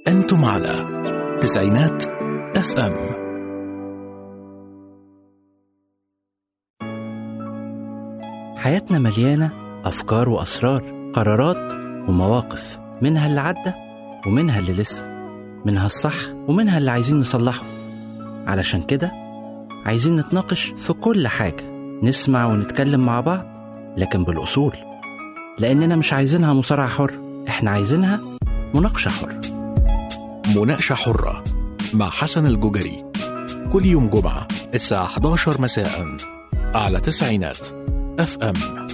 أنتم على تسعينات اف ام حياتنا مليانة أفكار وأسرار قرارات ومواقف منها اللي عدى ومنها اللي لسه منها الصح ومنها اللي عايزين نصلحه علشان كده عايزين نتناقش في كل حاجة نسمع ونتكلم مع بعض لكن بالأصول لأننا مش عايزينها مصارعة حر إحنا عايزينها مناقشة حرة مناقشة حرة مع حسن الجوجري كل يوم جمعة الساعة 11 مساء على تسعينات اف ام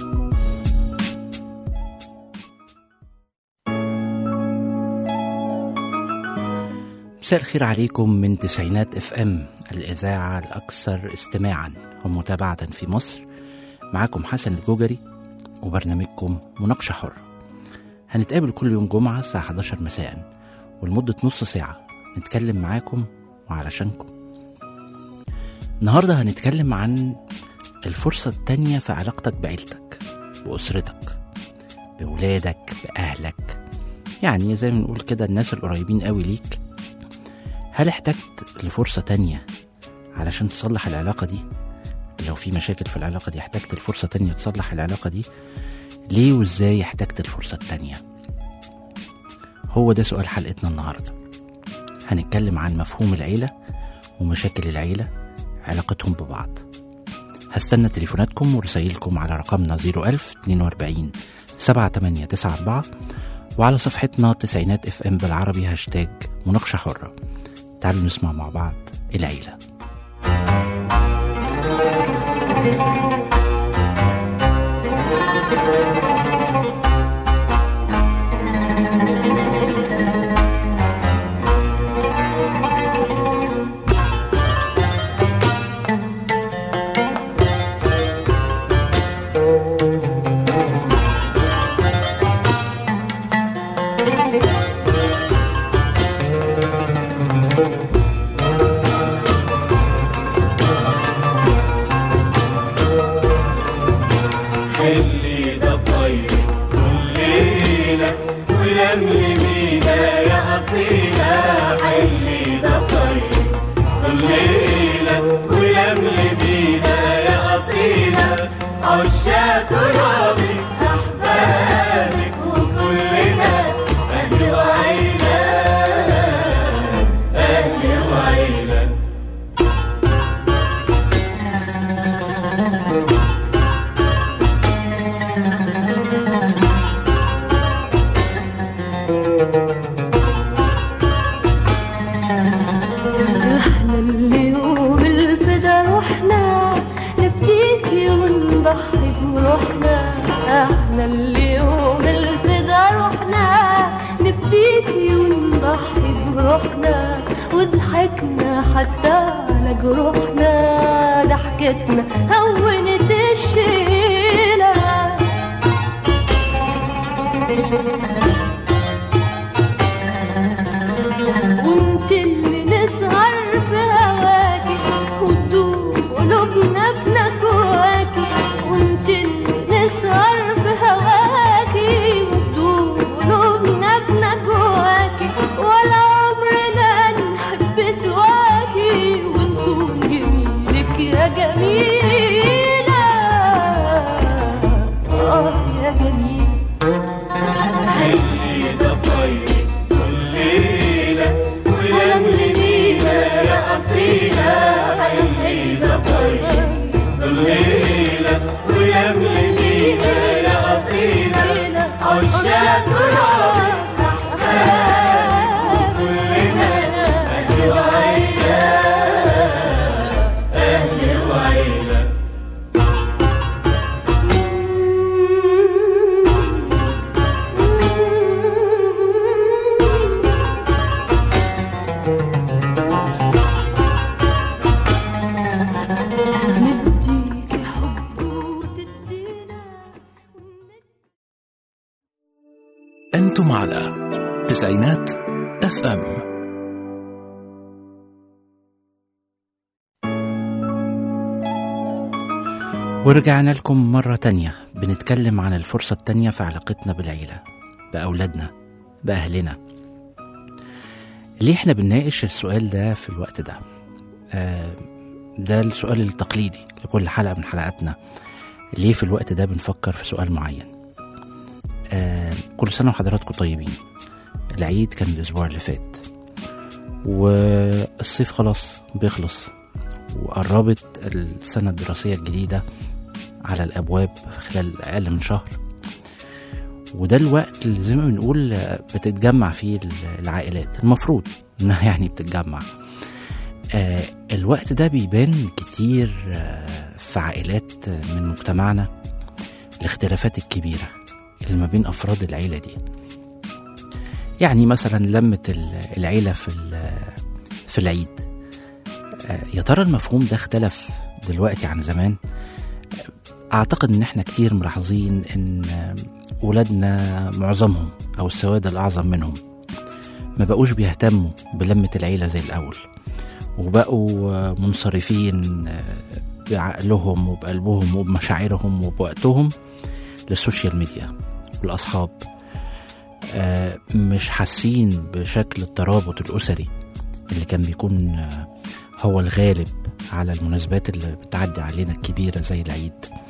مساء الخير عليكم من تسعينات اف ام الإذاعة الأكثر استماعا ومتابعة في مصر معاكم حسن الجوجري وبرنامجكم مناقشة حرة هنتقابل كل يوم جمعة الساعة 11 مساء ولمدة نص ساعة نتكلم معاكم وعلشانكم النهاردة هنتكلم عن الفرصة التانية في علاقتك بعيلتك بأسرتك بولادك بأهلك يعني زي ما نقول كده الناس القريبين قوي ليك هل احتجت لفرصة تانية علشان تصلح العلاقة دي لو في مشاكل في العلاقة دي احتجت لفرصة تانية تصلح العلاقة دي ليه وازاي احتجت الفرصة التانية هو ده سؤال حلقتنا النهاردة هنتكلم عن مفهوم العيلة ومشاكل العيلة علاقتهم ببعض هستنى تليفوناتكم ورسايلكم على رقمنا 01000 42 7894 وعلى صفحتنا تسعينات اف ام بالعربي هاشتاج مناقشة حرة تعالوا نسمع مع بعض العيلة اللي ضفير كل ليلة ولملمينا يا أصيلة حلي ضفير كل ليلة ولملمينا يا أصيلة عشاق ترابي أحبابك وكلنا أهل وعيلة أهل وعيلة احنا اليوم الفدا روحنا نفديكي ونضحي بروحنا احنا اليوم الفدا روحنا نفديكي ونضحي بروحنا وضحكنا حتى على جروحنا ضحكتنا هونت الشيله وانت اللي نسهر في هواكي وتدوب قلوبنا بنجواكي وانت اللي نسهر في هواكي وتدوب قلوبنا بنجواكي ولا عمرنا نحب سواكي ونصون جميلك يا جميلة اه يا جميلة اللي ضفير كل ليلة ولملمينا يا أصيلة اللي ضفير كل ليلة ولملمينا يا أصيلة عشاق ترابي أحبابك وكلنا أهل وعيلة أهل وعيلة نديكي حب وتدينا أنتم على تسعينات اف ام ورجعنا لكم مرة تانية بنتكلم عن الفرصة التانية في علاقتنا بالعيلة بأولادنا بأهلنا ليه احنا بنناقش السؤال ده في الوقت ده آه ده السؤال التقليدي لكل حلقة من حلقاتنا ليه في الوقت ده بنفكر في سؤال معين آه كل سنة وحضراتكم طيبين العيد كان الأسبوع اللي فات والصيف خلاص بيخلص وقربت السنة الدراسية الجديدة على الأبواب في خلال أقل من شهر وده الوقت اللي زي ما بنقول آه، بتتجمع فيه العائلات المفروض انها يعني بتتجمع آه الوقت ده بيبان كتير آه في عائلات آه، من مجتمعنا الاختلافات الكبيرة اللي ما بين أفراد العيلة دي يعني مثلا لمة ال- العيلة في ال- في العيد آه، يا ترى المفهوم ده اختلف دلوقتي عن زمان أعتقد إن إحنا كتير ملاحظين إن آه، ولادنا معظمهم أو السواد الأعظم منهم ما بقوش بيهتموا بلمة العيلة زي الأول وبقوا آه، منصرفين آه، بعقلهم وبقلبهم وبمشاعرهم وبوقتهم للسوشيال ميديا والأصحاب آه، مش حاسين بشكل الترابط الأسري اللي كان بيكون آه، هو الغالب على المناسبات اللي بتعدي علينا الكبيرة زي العيد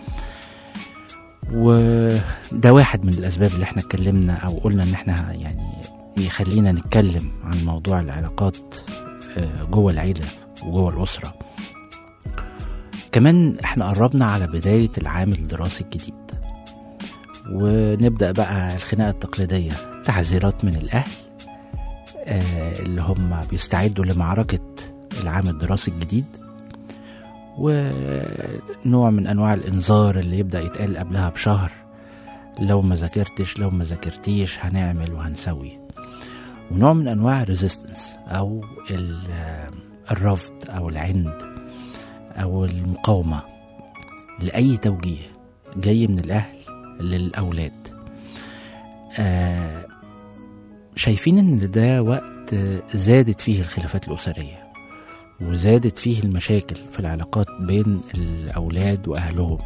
وده واحد من الأسباب اللي احنا اتكلمنا أو قلنا إن احنا يعني بيخلينا نتكلم عن موضوع العلاقات آه، جوه العيلة وجوه الأسرة كمان احنا قربنا على بداية العام الدراسي الجديد ونبدأ بقى الخناقة التقليدية تحذيرات من الأهل آه، اللي هم بيستعدوا لمعركة العام الدراسي الجديد ونوع من أنواع الإنذار اللي يبدأ يتقال قبلها بشهر لو ما ذاكرتش لو ما ذاكرتيش هنعمل وهنسوي ونوع من أنواع الريزيستنس أو ال- آه، الرفض أو العند أو المقاومة لأي توجيه جاي من الأهل للأولاد آه شايفين إن ده وقت آه، زادت فيه الخلافات الأسرية وزادت فيه المشاكل في العلاقات بين الأولاد وأهلهم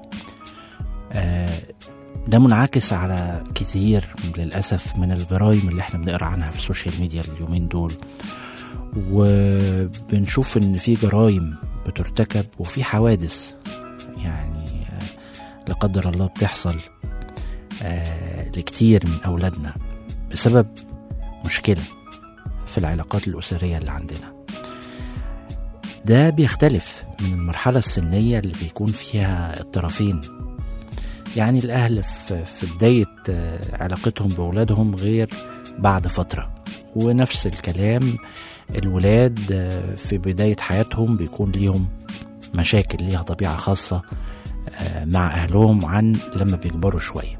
آه ده منعكس على كتير للأسف من الجرائم اللي احنا بنقرا عنها في السوشيال ميديا اليومين دول وبنشوف ان في جرائم بترتكب وفي حوادث يعني آه، لا قدر الله بتحصل آه، لكتير من أولادنا بسبب مشكلة في العلاقات الأسرية اللي عندنا ده بيختلف من المرحلة السنية اللي بيكون فيها الطرفين يعني الأهل في في بداية آه، علاقتهم بأولادهم غير بعد فترة ونفس الكلام الولاد آه، في بداية حياتهم بيكون ليهم مشاكل ليها طبيعة خاصة آه، مع أهلهم عن لما بيكبروا شوية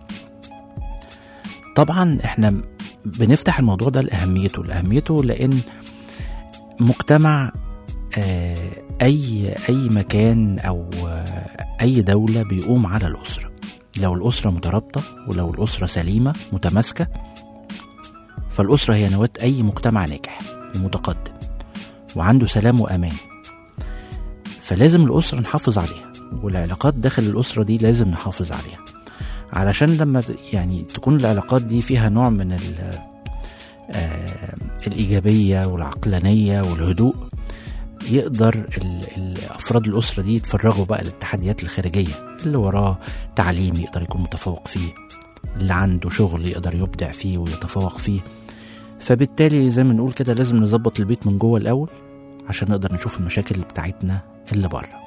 طبعا احنا بنفتح الموضوع ده لأهميته لأهميته لأن مجتمع آه، أي أي مكان أو آه، أي دولة بيقوم على الأسرة لو الأسرة مترابطة ولو الأسرة سليمة متماسكة فالأسرة هي نواة أي مجتمع ناجح ومتقدم وعنده سلام وأمان فلازم الأسرة نحافظ عليها والعلاقات داخل الأسرة دي لازم نحافظ عليها علشان لما يعني تكون العلاقات دي فيها نوع من ال آه، الإيجابية والعقلانية والهدوء يقدر ال- ال- أفراد الأسرة دي يتفرغوا بقى للتحديات الخارجية اللي وراه تعليم يقدر يكون متفوق فيه اللي عنده شغل يقدر يبدع فيه ويتفوق فيه فبالتالي زي ما نقول كده لازم نظبط البيت من جوه الأول عشان نقدر نشوف المشاكل بتاعتنا اللي بره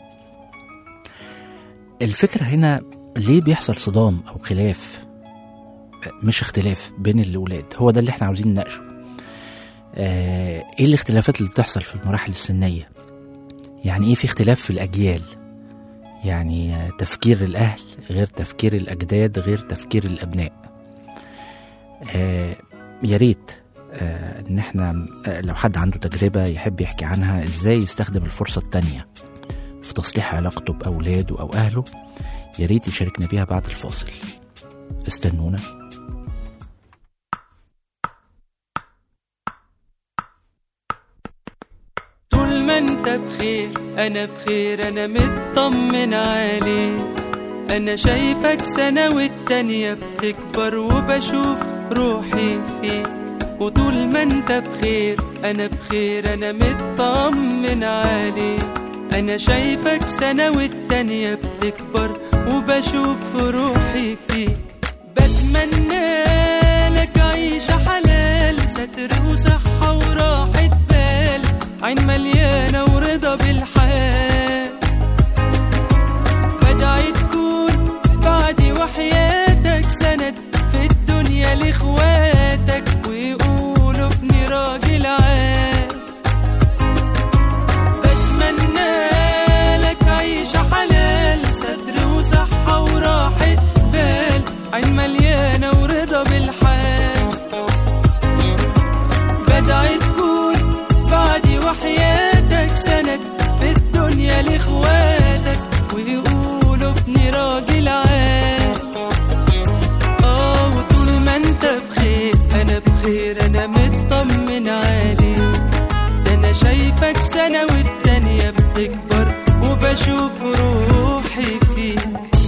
الفكرة هنا ليه بيحصل صدام أو خلاف مش اختلاف بين الأولاد هو ده اللي احنا عاوزين نناقشه آه ايه الاختلافات اللي بتحصل في المراحل السنية يعني ايه في اختلاف في الأجيال يعني آه، تفكير الأهل غير تفكير الأجداد غير تفكير الأبناء آه يا ريت آه ان احنا آه لو حد عنده تجربة يحب يحكي عنها ازاي يستخدم الفرصة التانية في تصليح علاقته بأولاده أو أهله يا ريت يشاركنا بيها بعد الفاصل استنونا طول ما انت بخير انا بخير انا مطمن عليك انا شايفك سنة والتانية بتكبر وبشوف روحي فيك وطول ما انت بخير انا بخير انا مطمن عليك انا شايفك سنة والتانية بتكبر وبشوف روحي فيك بتمنى لك عيشة حلال ستر وصحة وراحة بال عين مليانة ورضا بالحال بدعي تكون بعدي وحياتك سند في الدنيا لاخواتك ويقولوا ابني راجل عال بتمنى لك عيشة حلال ستر وصحة وراحة بال عين مليانة ورضا بالحال بدعي تكون بعدي وحياتك سند في الدنيا لاخواتك ويقولوا ابني راجل عال اه وطول ما انت بخير انا بخير انا مطمن عليك ده انا شايفك سنة والتانية بتكبر وبشوف روحي فيك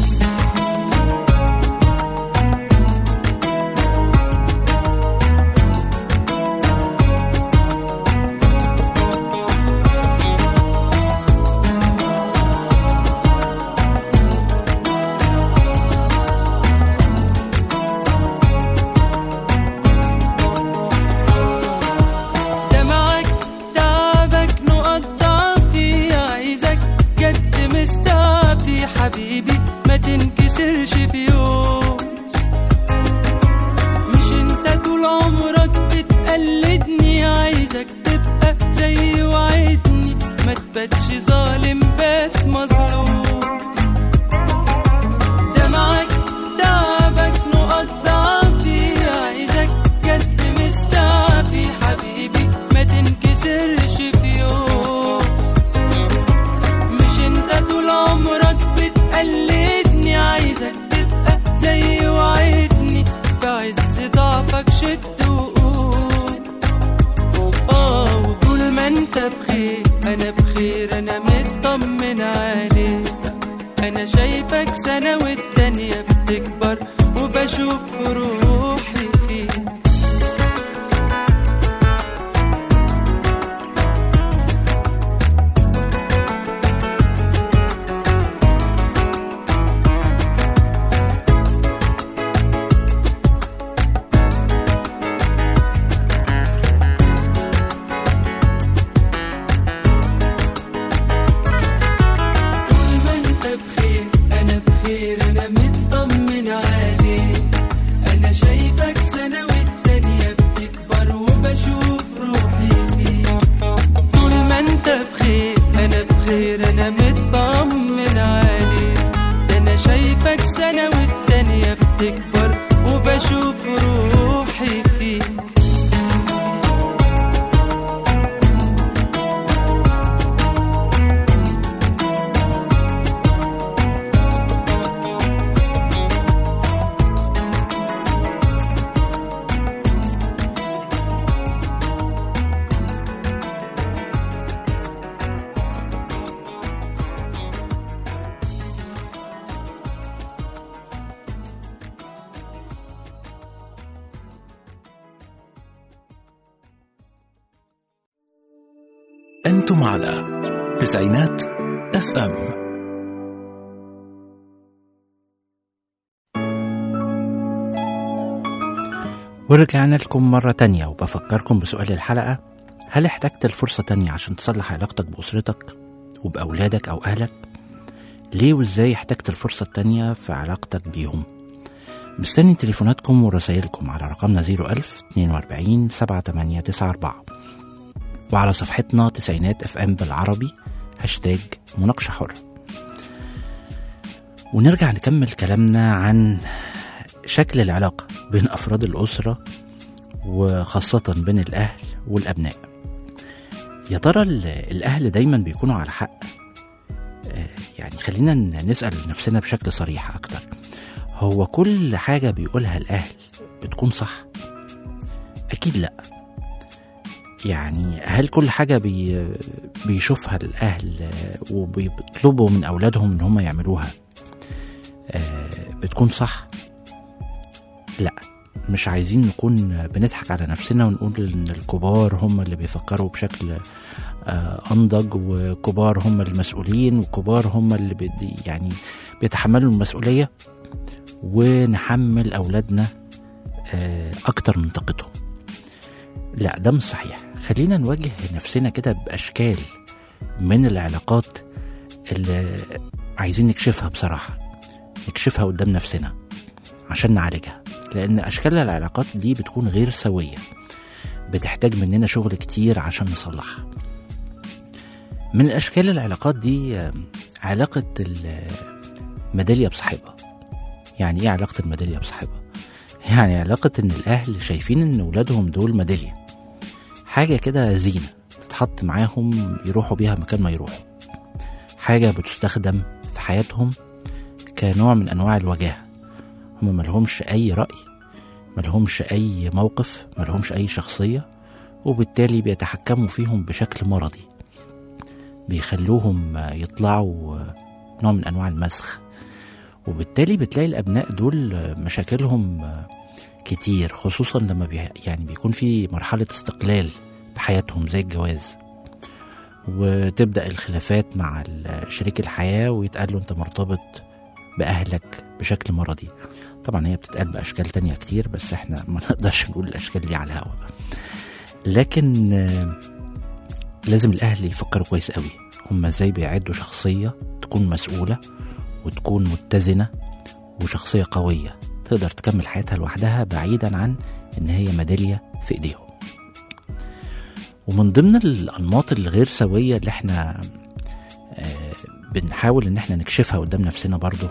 دمعك تعبك نقط ضعفي عايزك جد مستعفي حبيبي ما تنكسرش في يوم مش انت طول عمرك بتقلدني عايزك تبقى زي وعدني ما تباتش ظالم بات مظلوم دمعك تعبك نقط ضعفي عايزك جد مستعفي حبيبي ما تنكسرش في يوم مش انت طول عمرك بتقلدني عايزك تبقى زي وعدني في عز ضعفك شد وقوم اه وطول ما انت بخير انا بخير انا مطمن عليك انا شايفك سنة والتانية بتكبر وبشوف روحي فيك طول ما انت بخير انا بخير انا مطمن عليك انا شايفك سنة والتانية بتكبر وبشوف روحي فيك طول ما انت بخير انا بخير انا مطمن عليك ده انا شايفك سنة والتانية بتكبر وبشوف روحي فيك أنتم على تسعينات اف ام ورجعنا لكم مرة تانية وبفكركم بسؤال الحلقة هل احتجت الفرصة تانية عشان تصلح علاقتك بأسرتك وبأولادك أو أهلك؟ ليه وإزاي احتجت الفرصة التانية في علاقتك بيهم؟ مستني تليفوناتكم ورسائلكم على رقمنا 01000 42 7894 وعلى صفحتنا تسعينات اف ام بالعربي هاشتاج مناقشة حرة ونرجع نكمل كلامنا عن شكل العلاقة بين أفراد الأسرة وخاصة بين الأهل والأبناء يا ترى ال- الأهل دايما بيكونوا على حق آه، يعني خلينا ن- نسأل نفسنا بشكل صريح أكتر هو كل حاجة بيقولها الأهل بتكون صح أكيد لأ يعني هل كل حاجة بي بيشوفها الأهل آه، وبيطلبوا من أولادهم إن هم يعملوها آه، بتكون صح؟ لا مش عايزين نكون بنضحك على نفسنا ونقول ان الكبار هم اللي بيفكروا بشكل آه، انضج وكبار هم المسؤولين وكبار هم اللي بدي يعني بيتحملوا المسؤوليه ونحمل اولادنا آه، اكتر من طاقتهم لا ده مش صحيح خلينا نواجه نفسنا كده باشكال من العلاقات اللي عايزين نكشفها بصراحه نكشفها قدام نفسنا عشان نعالجها لان اشكال العلاقات دي بتكون غير سويه بتحتاج مننا شغل كتير عشان نصلحها من اشكال العلاقات دي آه، علاقه الميداليه بصاحبها يعني ايه علاقه الميداليه بصاحبها يعني علاقه ان الاهل شايفين ان ولادهم دول ميداليه حاجه كده زينه تتحط معاهم يروحوا بيها مكان ما يروحوا حاجه بتستخدم في حياتهم كنوع من انواع الوجاهه هم ملهمش اي راي ملهمش اي موقف ملهمش اي شخصيه وبالتالي بيتحكموا فيهم بشكل مرضي بيخلوهم يطلعوا نوع من انواع المسخ وبالتالي بتلاقي الابناء دول مشاكلهم كتير خصوصا لما بي يعني بيكون في مرحله استقلال بحياتهم زي الجواز وتبدا الخلافات مع شريك الحياه ويتقال له انت مرتبط باهلك بشكل مرضي طبعا هي بتتقال باشكال تانية كتير بس احنا ما نقدرش نقول الاشكال دي على الهوا لكن آه، لازم الاهل يفكروا كويس قوي هم ازاي بيعدوا شخصيه تكون مسؤوله وتكون متزنه وشخصيه قويه تقدر تكمل حياتها لوحدها بعيدا عن ان هي ميداليه في ايديهم ومن ضمن الانماط الغير سويه اللي احنا آه، بنحاول ان احنا نكشفها قدام نفسنا برضو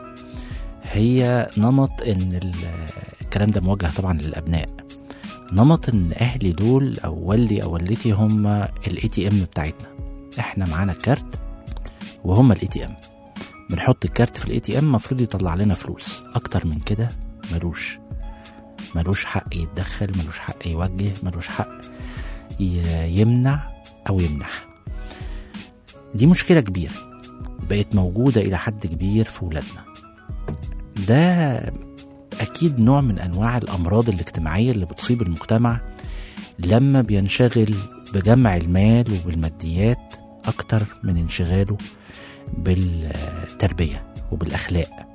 هي نمط ان ال- الكلام ده موجه طبعا للابناء نمط ان اهلي دول او والدي او والدتي هم الاي تي ام بتاعتنا احنا معانا الكارت وهم الاي تي ام بنحط الكارت في الاي تي ام المفروض يطلع لنا فلوس اكتر من كده ملوش ملوش حق يتدخل ملوش حق يوجه ملوش حق ي- يمنع او يمنح دي مشكله كبيره بقت موجوده الى حد كبير في ولادنا ده اكيد نوع من انواع الامراض الاجتماعيه اللي بتصيب المجتمع لما بينشغل بجمع المال وبالماديات اكتر من انشغاله بالتربيه وبالاخلاق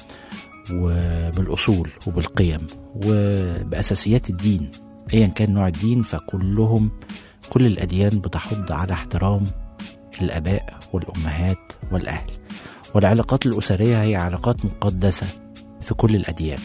وبالاصول وبالقيم وباساسيات الدين ايا كان نوع الدين فكلهم كل الاديان بتحض على احترام الاباء والامهات والاهل والعلاقات الاسريه هي علاقات مقدسه في كل الاديان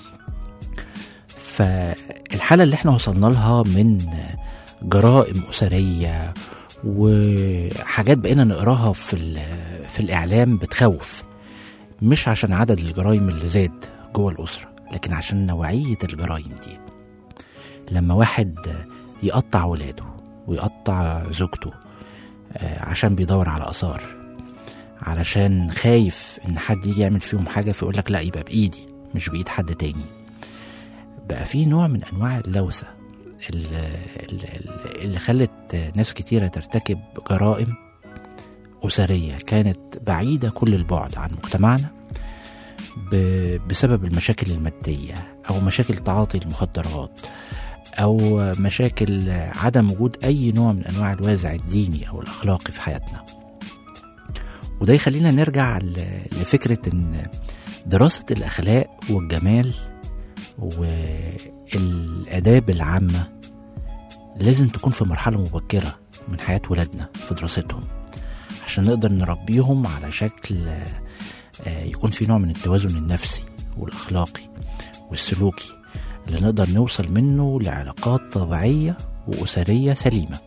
فالحاله اللي احنا وصلنا لها من جرائم اسريه وحاجات بقينا نقراها في ال- في الاعلام بتخوف مش عشان عدد الجرائم اللي زاد جوه الاسره لكن عشان نوعيه الجرائم دي لما واحد يقطع ولاده ويقطع زوجته آه، عشان بيدور على اثار علشان خايف ان حد يجي يعمل فيهم حاجه فيقول لك لا يبقى بايدي مش بايد حد تاني بقى في نوع من انواع اللوثه اللي, اللي خلت ناس كتيره ترتكب جرائم اسريه كانت بعيده كل البعد عن مجتمعنا ب- بسبب المشاكل الماديه او مشاكل تعاطي المخدرات او مشاكل عدم وجود اي نوع من انواع الوازع الديني او الاخلاقي في حياتنا وده يخلينا نرجع ل- لفكره ان دراسه الاخلاق والجمال والاداب العامه لازم تكون في مرحله مبكره من حياه ولادنا في دراستهم عشان نقدر نربيهم على شكل آه، يكون في نوع من التوازن النفسي والاخلاقي والسلوكي اللي نقدر نوصل منه لعلاقات طبيعيه واسريه سليمه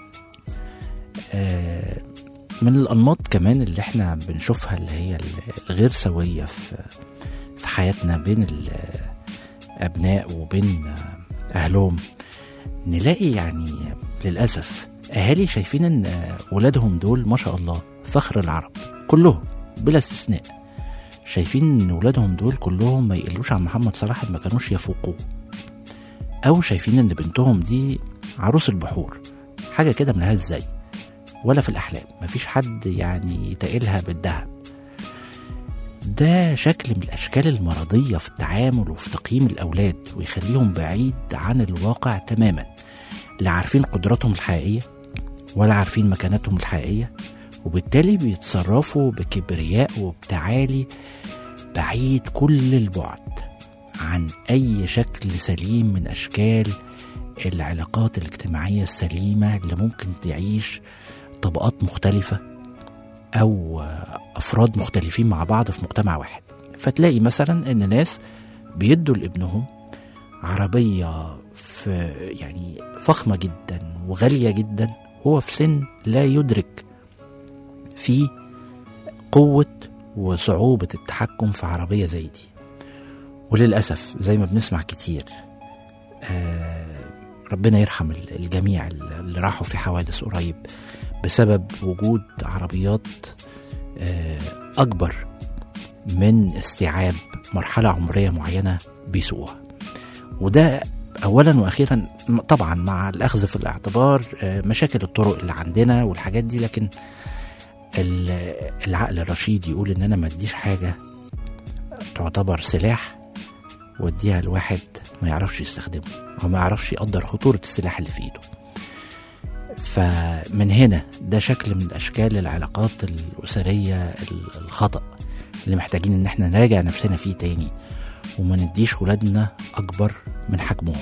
آه، من الانماط كمان اللي احنا بنشوفها اللي هي الغير سويه في في حياتنا بين الابناء وبين اهلهم نلاقي يعني للاسف اهالي شايفين ان ولادهم دول ما شاء الله فخر العرب كلهم بلا استثناء شايفين ان ولادهم دول كلهم ما يقلوش عن محمد صلاح ما كانوش يفوقوه او شايفين ان بنتهم دي عروس البحور حاجه كده ملهاش زي ولا في الاحلام مفيش حد يعني يتقلها بالذهب ده شكل من الأشكال المرضية في التعامل وفي تقييم الأولاد ويخليهم بعيد عن الواقع تماما لا عارفين قدراتهم الحقيقية ولا عارفين مكانتهم الحقيقية وبالتالي بيتصرفوا بكبرياء وبتعالي بعيد كل البعد عن أي شكل سليم من أشكال العلاقات الاجتماعية السليمة اللي ممكن تعيش طبقات مختلفة أو أفراد مختلفين مع بعض في مجتمع واحد فتلاقي مثلا إن ناس بيدوا لابنهم عربية في يعني فخمة جدا وغالية جدا هو في سن لا يدرك في قوة وصعوبة التحكم في عربية زي دي وللأسف زي ما بنسمع كتير آه ربنا يرحم الجميع اللي راحوا في حوادث قريب بسبب وجود عربيات آه أكبر من استيعاب مرحلة عمرية معينة بيسوقوها وده أولا وأخيرا طبعا مع الأخذ في الاعتبار آه مشاكل الطرق اللي عندنا والحاجات دي لكن العقل الرشيد يقول ان انا ما اديش حاجه تعتبر سلاح واديها لواحد ما يعرفش يستخدمه او ما يعرفش يقدر خطوره السلاح اللي في ايده فمن هنا ده شكل من اشكال العلاقات الاسريه الخطا اللي محتاجين ان احنا نراجع نفسنا فيه تاني وما نديش ولادنا اكبر من حجمهم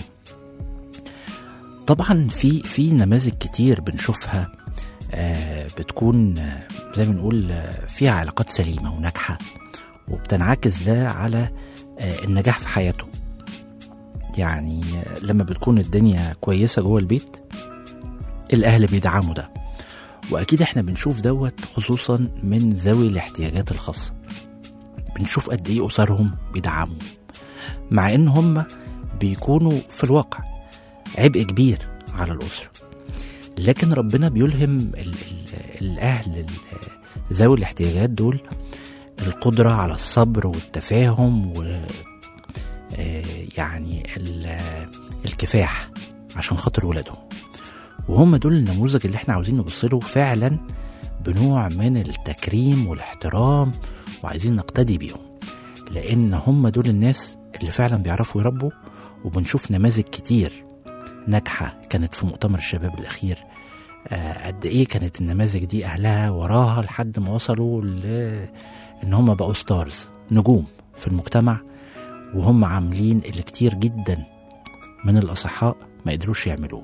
طبعا في في نماذج كتير بنشوفها آه بتكون آه زي ما بنقول آه فيها علاقات سليمة وناجحة وبتنعكس ده على النجاح في حياته يعني لما بتكون الدنيا كويسة جوه البيت الأهل بيدعموا ده وأكيد احنا بنشوف دوت خصوصا من ذوي الاحتياجات الخاصة بنشوف قد ايه أسرهم بيدعموا مع ان هم بيكونوا في الواقع عبء كبير على الأسرة لكن ربنا بيلهم ال ال الأهل ال- ذوي الاحتياجات دول القدرة على الصبر والتفاهم و آه، يعني ال- الكفاح عشان خاطر ولادهم وهم دول النموذج اللي احنا عاوزين نبص له فعلا بنوع من التكريم والاحترام وعايزين نقتدي بيهم لان هم دول الناس اللي فعلا بيعرفوا يربوا وبنشوف نماذج كتير ناجحة كانت في مؤتمر الشباب الأخير آه، قد إيه كانت النماذج دي أهلها وراها لحد ما وصلوا ل إن هم بقوا ستارز نجوم في المجتمع وهم عاملين اللي كتير جدا من الأصحاء ما قدروش يعملوه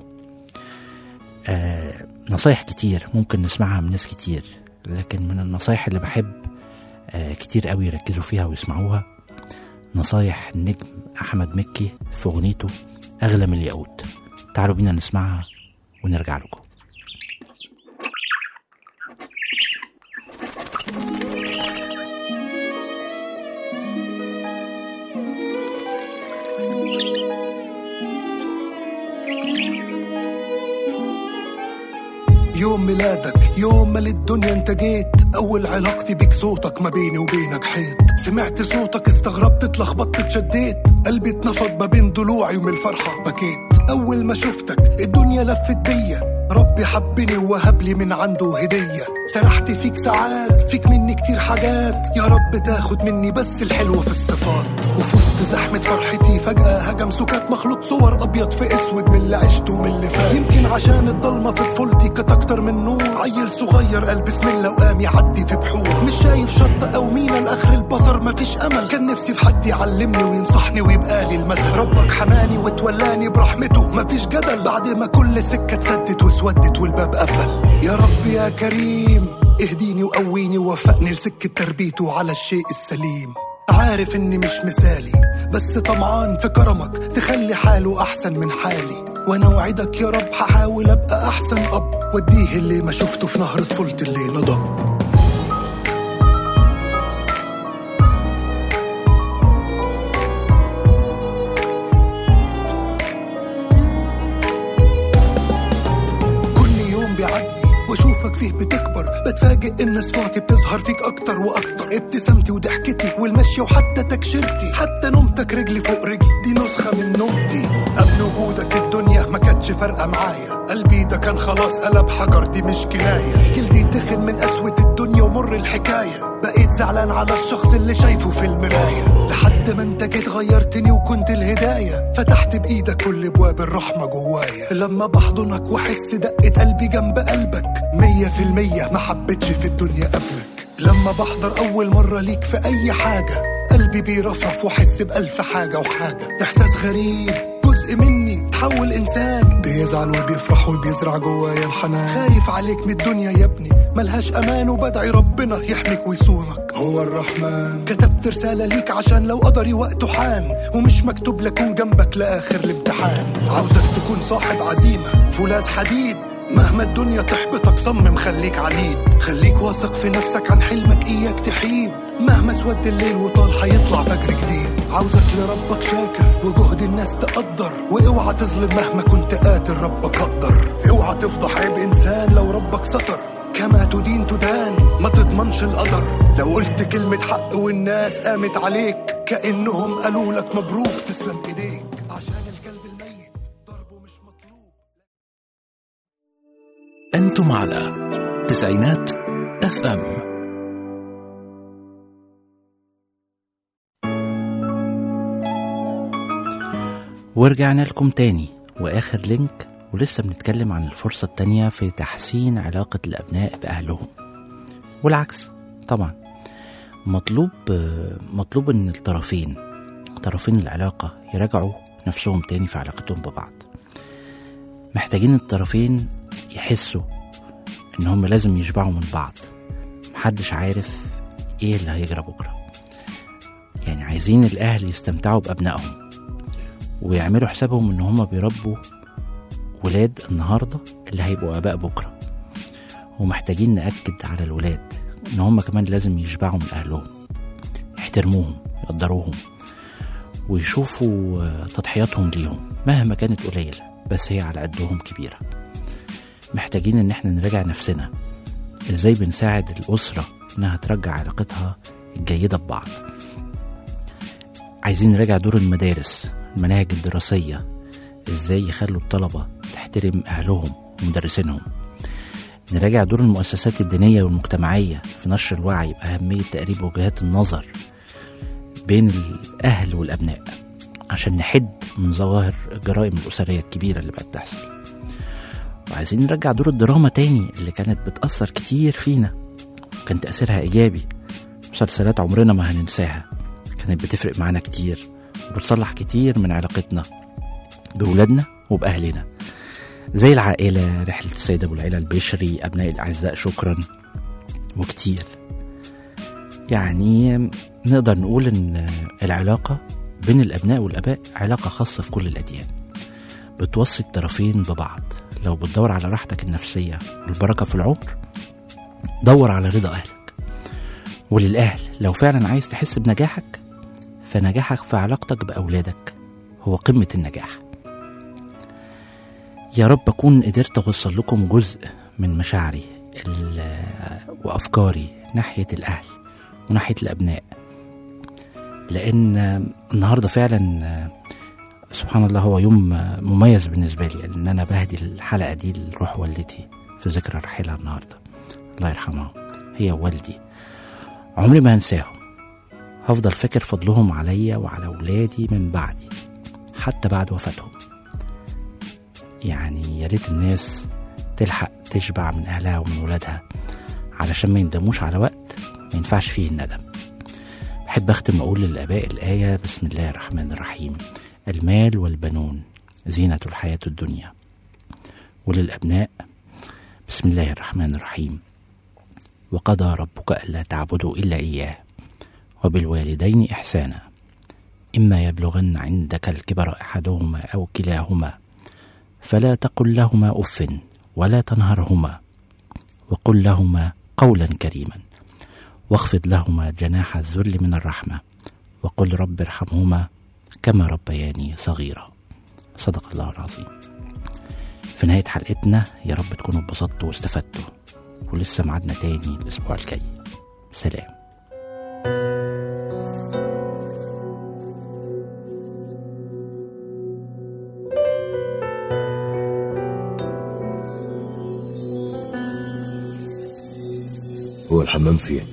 آه نصايح كتير ممكن نسمعها من ناس كتير لكن من النصايح اللي بحب آه كتير قوي يركزوا فيها ويسمعوها نصايح النجم أحمد مكي في أغنيته أغلى من الياقوت تعالوا بينا نسمعها ونرجع لكم يوم ميلادك يوم ما للدنيا انت جيت اول علاقتي بيك صوتك ما بيني وبينك حيط سمعت صوتك استغربت اتلخبطت اتشديت قلبي اتنفض ما بين ضلوعي ومن الفرحة بكيت اول ما شفتك الدنيا لفت بيا ربي حبني ووهب لي من عنده هدية سرحت فيك ساعات فيك مني كتير حاجات يا رب تاخد مني بس الحلو في الصفات وفي وسط زحمة فرحتي فجأة هجم سكات مخلوط صور أبيض في أسود من اللي عشته ومن اللي فات يمكن عشان الضلمة في طفولتي كانت أكتر من نور عيل صغير قال بسم الله وقام يعدي في بحور مش شايف شط أو مينا لآخر البصر مفيش أمل كان نفسي في حد يعلمني وينصحني ويبقى لي المثل ربك حماني وتولاني برحمته مفيش جدل بعد ما كل سكة اتسدت واسودت والباب قفل يا رب يا كريم اهديني وقويني ووفقني لسكة تربيته على الشيء السليم عارف اني مش مثالي بس طمعان في كرمك تخلي حاله احسن من حالي وانا وعدك يا رب هحاول ابقى احسن اب واديه اللي ما شفته في نهر طفولتي اللي نضب كل يوم بيعدي واشوفك فيه بتكبر بتفاجئ ان صفاتي بتظهر فيك اكتر واكتر ابتسامتي وضحكتي والمشي وحتى تكشيرتي حتى نومتك رجلي فوق رجلي دي نسخه من نومتي قبل وجودك الدنيا ما كانتش فارقه معايا قلبي ده كان خلاص قلب حجر دي مش كنايه جلدي تخن من قسوه الدنيا ومر تمر الحكاية بقيت زعلان على الشخص اللي شايفه في المراية لحد ما انت جيت غيرتني وكنت الهداية فتحت بإيدك كل بواب الرحمة جوايا لما بحضنك واحس دقة قلبي جنب قلبك مية في المية ما حبيتش في الدنيا قبلك لما بحضر أول مرة ليك في أي حاجة قلبي بيرفرف واحس بألف حاجة وحاجة إحساس غريب جزء مني تحول إنسان بيزعل وبيفرح وبيزرع جوايا الحنان خايف عليك من الدنيا يا ابني ملهاش أمان وبدعي ربنا يحميك ويصونك هو الرحمن كتبت رسالة ليك عشان لو قدري وقته حان ومش مكتوب لكون جنبك لآخر الامتحان عاوزك تكون صاحب عزيمة فولاذ حديد مهما الدنيا تحبطك صمم خليك عنيد خليك واثق في نفسك عن حلمك اياك تحيد مهما سود الليل وطال هيطلع فجر جديد عاوزك لربك شاكر وجهد الناس تقدر واوعى تظلم مهما كنت قادر ربك اقدر اوعى تفضح عيب انسان لو ربك ستر كما تدين تدان ما تضمنش القدر لو قلت كلمة حق والناس قامت عليك كأنهم قالوا لك مبروك تسلم ايديك عشان الكلب الميت ضربه مش مطلوب أنتم على تسعينات اف ام ورجعنا لكم تاني وآخر لينك ولسه بنتكلم عن الفرصة التانية في تحسين علاقة الأبناء بأهلهم والعكس طبعا مطلوب مطلوب إن الطرفين طرفين العلاقة يراجعوا نفسهم تاني في علاقتهم ببعض محتاجين الطرفين يحسوا إن هم لازم يشبعوا من بعض محدش عارف إيه اللي هيجرى بكرة يعني عايزين الأهل يستمتعوا بأبنائهم ويعملوا حسابهم ان هما بيربوا ولاد النهارده اللي هيبقوا اباء بكره ومحتاجين ناكد على الولاد ان هما كمان لازم يشبعوا من اهلهم يحترموهم يقدروهم ويشوفوا آه، تضحياتهم ليهم مهما كانت قليله بس هي على قدهم كبيره محتاجين ان احنا نراجع نفسنا ازاي بنساعد الاسره انها ترجع علاقتها الجيده ببعض عايزين نراجع دور المدارس المناهج الدراسية ازاي يخلوا الطلبة تحترم أهلهم ومدرسينهم نراجع دور المؤسسات الدينية والمجتمعية في نشر الوعي بأهمية تقريب وجهات النظر بين الأهل والأبناء عشان نحد من ظواهر الجرائم الأسرية الكبيرة اللي بقت تحصل وعايزين نرجع دور الدراما تاني اللي كانت بتأثر كتير فينا وكان تأثيرها إيجابي مسلسلات عمرنا ما هننساها كانت بتفرق معانا كتير وبتصلح كتير من علاقتنا بولادنا وبأهلنا زي العائلة رحلة السيد أبو العيلة البشري أبناء الأعزاء شكرا وكتير يعني نقدر نقول إن العلاقة بين الأبناء والآباء علاقة خاصة في كل الأديان بتوصي الطرفين ببعض لو بتدور على راحتك النفسية والبركة في العمر دور على رضا أهلك وللأهل لو فعلا عايز تحس بنجاحك فنجاحك في علاقتك بأولادك هو قمة النجاح يا رب أكون قدرت أوصل لكم جزء من مشاعري ال- وأفكاري ناحية الأهل وناحية الأبناء لأن النهاردة فعلا سبحان الله هو يوم مميز بالنسبة لي لأن أنا بهدي الحلقة دي لروح والدتي في ذكرى رحيلها النهاردة الله يرحمها هي ووالدي عمري ما هنساهم هفضل فاكر فضلهم عليا وعلى ولادي من بعدي حتى بعد وفاتهم يعني يا ريت الناس تلحق تشبع من أهلها ومن ولادها علشان ما يندموش على وقت ما ينفعش فيه الندم بحب أختم أقول للآباء الآية بسم الله الرحمن الرحيم المال والبنون زينة الحياة الدنيا وللأبناء بسم الله الرحمن الرحيم وقضى ربك ألا تعبدوا إلا إياه وبالوالدين إحسانا إما يبلغن عندك الكبر أحدهما أو كلاهما فلا تقل لهما أف ولا تنهرهما وقل لهما قولا كريما واخفض لهما جناح الذل من الرحمة وقل رب ارحمهما كما ربياني صغيرا صدق الله العظيم في نهاية حلقتنا يا رب تكونوا اتبسطتوا واستفدتوا ولسه معادنا تاني الأسبوع الجاي سلام هو الحمام فين